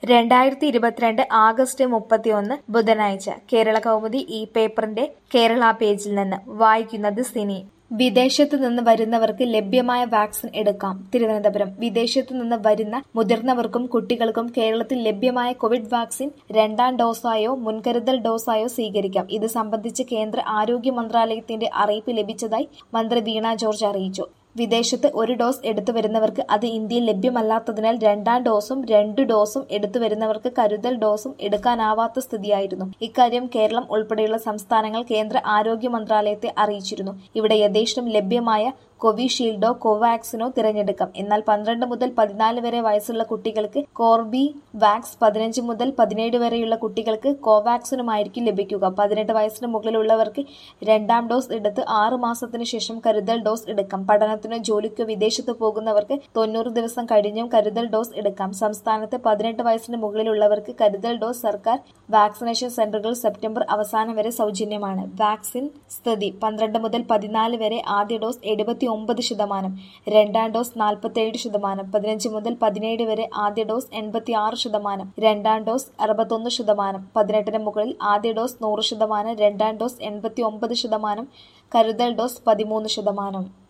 രണ്ടായിരത്തി ഇരുപത്തിരണ്ട് ആഗസ്റ്റ് മുപ്പത്തിയൊന്ന് ബുധനാഴ്ച കേരള കൗമുദി ഈ പേപ്പറിന്റെ കേരള പേജിൽ നിന്ന് വായിക്കുന്നത് സിനി വിദേശത്തു നിന്ന് വരുന്നവർക്ക് ലഭ്യമായ വാക്സിൻ എടുക്കാം തിരുവനന്തപുരം വിദേശത്തു നിന്ന് വരുന്ന മുതിർന്നവർക്കും കുട്ടികൾക്കും കേരളത്തിൽ ലഭ്യമായ കോവിഡ് വാക്സിൻ രണ്ടാം ഡോസായോ മുൻകരുതൽ ഡോസായോ സ്വീകരിക്കാം ഇത് സംബന്ധിച്ച് കേന്ദ്ര ആരോഗ്യ മന്ത്രാലയത്തിന്റെ അറിയിപ്പ് ലഭിച്ചതായി മന്ത്രി വീണ ജോർജ് അറിയിച്ചു വിദേശത്ത് ഒരു ഡോസ് എടുത്തു വരുന്നവർക്ക് അത് ഇന്ത്യയിൽ ലഭ്യമല്ലാത്തതിനാൽ രണ്ടാം ഡോസും രണ്ടു ഡോസും എടുത്തു വരുന്നവർക്ക് കരുതൽ ഡോസും എടുക്കാനാവാത്ത സ്ഥിതിയായിരുന്നു ഇക്കാര്യം കേരളം ഉൾപ്പെടെയുള്ള സംസ്ഥാനങ്ങൾ കേന്ദ്ര ആരോഗ്യ മന്ത്രാലയത്തെ അറിയിച്ചിരുന്നു ഇവിടെ യഥേഷ്ടം ലഭ്യമായ കോവിഷീൽഡോ കോവാക്സിനോ തിരഞ്ഞെടുക്കാം എന്നാൽ പന്ത്രണ്ട് മുതൽ പതിനാല് വരെ വയസ്സുള്ള കുട്ടികൾക്ക് കോർബി വാക്സ് പതിനഞ്ച് മുതൽ പതിനേഴ് വരെയുള്ള കുട്ടികൾക്ക് കോവാക്സിനുമായിരിക്കും ലഭിക്കുക പതിനെട്ട് വയസ്സിന് മുകളിലുള്ളവർക്ക് രണ്ടാം ഡോസ് എടുത്ത് ആറ് മാസത്തിനു ശേഷം കരുതൽ ഡോസ് എടുക്കാം പഠനത്തിനോ ജോലിക്കോ വിദേശത്ത് പോകുന്നവർക്ക് തൊണ്ണൂറ് ദിവസം കഴിഞ്ഞും കരുതൽ ഡോസ് എടുക്കാം സംസ്ഥാനത്ത് പതിനെട്ട് വയസ്സിന് മുകളിലുള്ളവർക്ക് കരുതൽ ഡോസ് സർക്കാർ വാക്സിനേഷൻ സെന്ററുകൾ സെപ്റ്റംബർ അവസാനം വരെ സൗജന്യമാണ് വാക്സിൻ സ്ഥിതി പന്ത്രണ്ട് മുതൽ പതിനാല് വരെ ആദ്യ ഡോസ് എഴുപത്തി ഒമ്പത് ശതമാനം രണ്ടാം ഡോസ് നാൽപ്പത്തേഴ് ശതമാനം പതിനഞ്ച് മുതൽ പതിനേഴ് വരെ ആദ്യ ഡോസ് എൺപത്തി ആറ് ശതമാനം രണ്ടാം ഡോസ് അറുപത്തൊന്ന് ശതമാനം പതിനെട്ടിന് മുകളിൽ ആദ്യ ഡോസ് നൂറ് ശതമാനം രണ്ടാം ഡോസ് എൺപത്തി ഒമ്പത് ശതമാനം കരുതൽ ഡോസ് പതിമൂന്ന് ശതമാനം